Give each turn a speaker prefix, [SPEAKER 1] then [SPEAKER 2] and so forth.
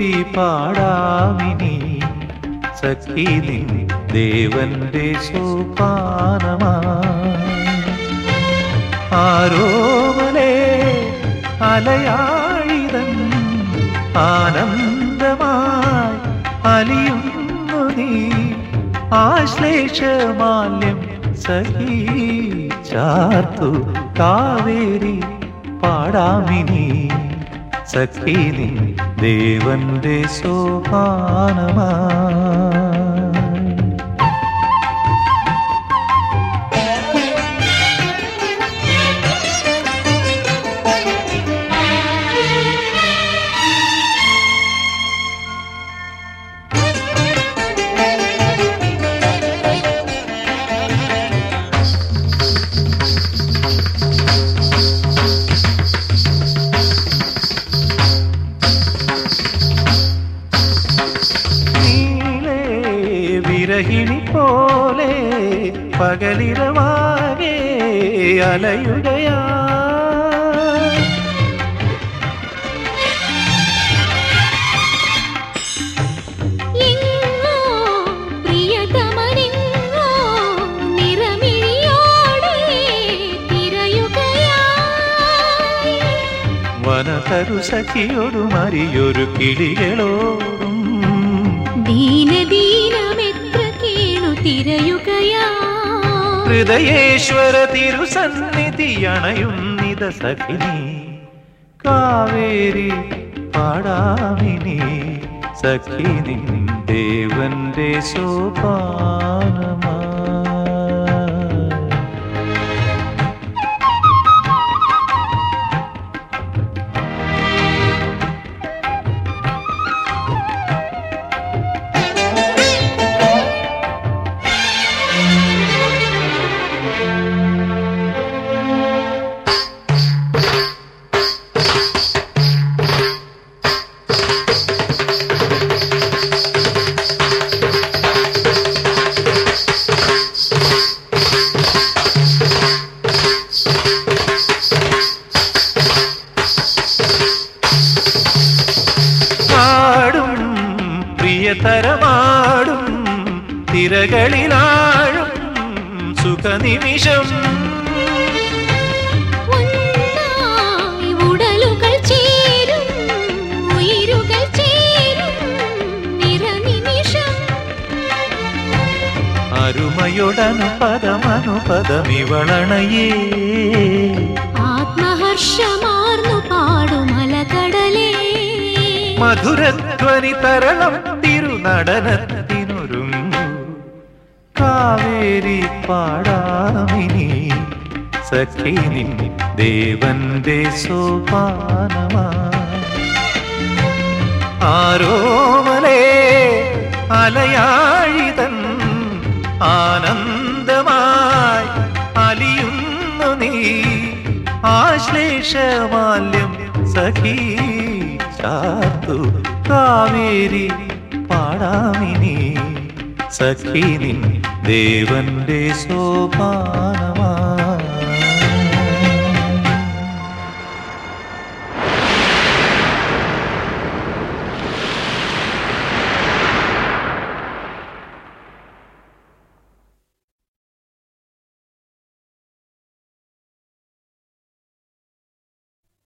[SPEAKER 1] പാടാമിനി സഖി നിൻ ദേവന്റെ സോപാനമാ ആരോമലേ അലയാഴിതൻ ആനന്ദമായി അലിയുന്നു നീ ആശ്ലേഷമാല്യം സഖി ചാർത്തു കാവേരി പാടാമിനി സഖി നിൻ ദേവന്റെ സോപാനമാ നീലേ വിരഹിണി പോലെ പകലിരവാകെ അലയുകയാ
[SPEAKER 2] എങ്ങോ പ്രിയതമനെങ്ങോ നിറമിഴിയോടെ തിരയുകയായി
[SPEAKER 1] വനതരു സഖിയൊരു മറിയൊരു കിളികളോടും
[SPEAKER 2] ദീനദീനമെത്ര കേണു തിരയുകയാ
[SPEAKER 1] ഹൃദയേശ്വര തിരുസന്നിധി അണയുന്നിത സഖിനി കാവേരി പാടാമിനി സഖിനി ദേവന്റെ സോപാനമാ ആടും പ്രിയതരമാടും തിരകളിലാഴും സുഖനിമിഷം
[SPEAKER 2] ഒന്നായി ഉടലുകൾ ചേരും ഉயிருകൾ ചേരും നിറനിമിഷം
[SPEAKER 1] അരുമയൊടനുപദമനുപദമിവളണയേ
[SPEAKER 2] ആത്മഹർഷമാർന്നു പാടുമലകടലേ
[SPEAKER 1] മധുരധ്വനി തരണം തിരുനടനത്തിനൊരുങ്ങു കാവേരി പാടാമിനി സഖി നിൻ ദേവന്റെ സോപാനമാ ആരോമലേ അലയാഴിതൻ ആനന്ദമായി അലിയുന്നു നീ ആശ്ലേഷമാല്യം സഖി ചാത്തു കാവേരി പാടാമിനി സഖി നിൻ ദേവന്റെ സോപാനമാ